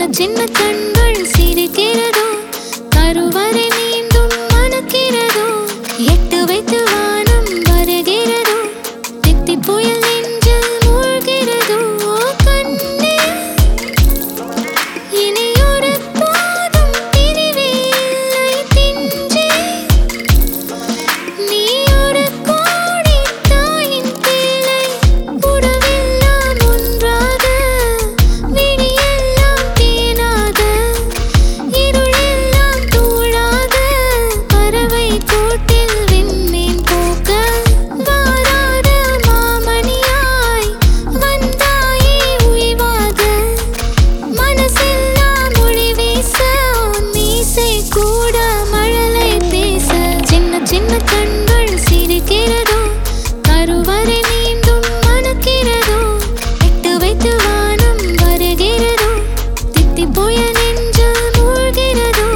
சின்ன கண்கள் சிரிக்கிறதோ கருவறை மீண்டும் மணக்கிறதோ எட்டு வைத்து வானம் வருகிறதோ தித்தி புயல் நெஞ்சில் மூழ்கிறதோ கண்ணே இனியொரு போதும் பிரிவே இல்லை பிஞ்சே நீ ஒரு கோடி தாயின் பிள்ளை உறவெல்லாம் ஒன்றாக விழியெல்லாம் தேனாக இருளெல்லாம் தூளாக பறவை கூட்டில் விண்மீன் போக்க வாராத மாமணியாய் வந்தாயே உய்வாக மனசெல்லாம் மொழி வீச உன் மீசை கூட மழலை பேச சின்ன சின்ன கண்கள் சிரிக்கிறதோ கருவறை மீண்டும் மணக்கிறதோ எட்டு வைத்து வானம் வருகிறதோ தித்தி போய நெஞ்சில் மூழ்கிறதோ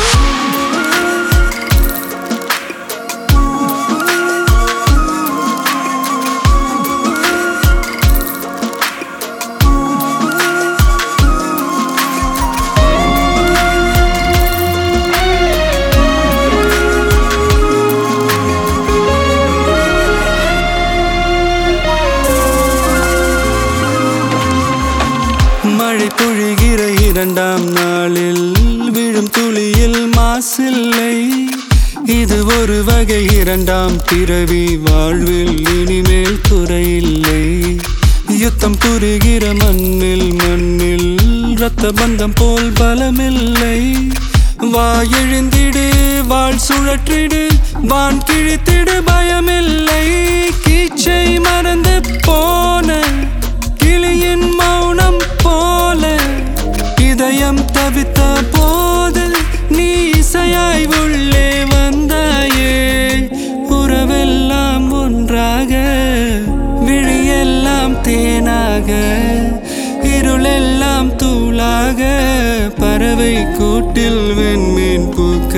மழை பொழிகிற இரண்டாம் நாளில் விழும் துளியில் மாசில்லை இது ஒரு வகை இரண்டாம் பிறவி வாழ்வில் இனிமேல் குறையில்லை யுத்தம் புரிகிற மண்ணில் மண்ணில் இரத்த பந்தம் போல் பலமில்லை வா எழுந்திடு வாழ் சுழற்றிடு வான் கிழித்திடு பயமில்லை கீச்சை மறந்து போன கிளியின் மௌனம் போல இதயம் தவித்த போது நீ இசையாய் உள்ளே வந்தாயே உறவெல்லாம் ஒன்றாக விழியெல்லாம் தேனாக இருளெல்லாம் தூளாக பறவை கூட்டில் வெண்மீன் பூக்க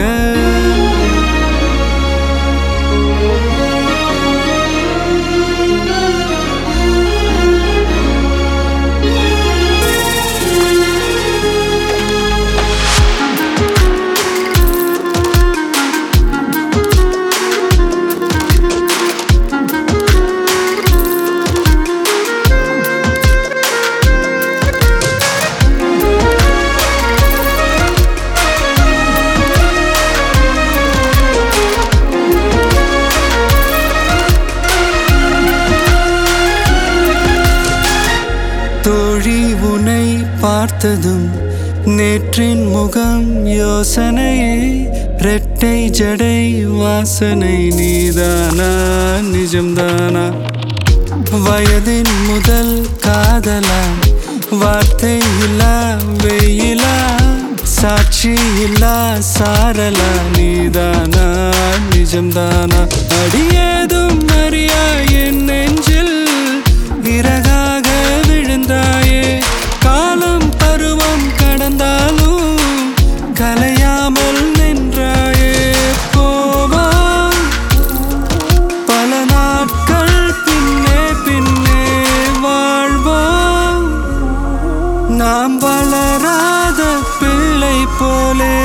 தோழி உனை பார்த்ததும் நேற்றின் முகம் யோசனையே ரெட்டை ஜடை வாசனை நீதானா நிஜம்தானா வயதின் முதல் காதலா வார்த்தை இல்லா வெயிலா சாட்சி இல்லா சாரலா நீதானா நிஜம்தானா அடியேதும் அறியா என் நெஞ்சில் இறகாக விழுந்தாயே காலம் பருவம் கடந்தாலும் கலையாமல் நின்றாயே போவா பல நாட்கள் பின்னே பின்னே வாழ்வோம் நாம் வளராத பிள்ளை போலே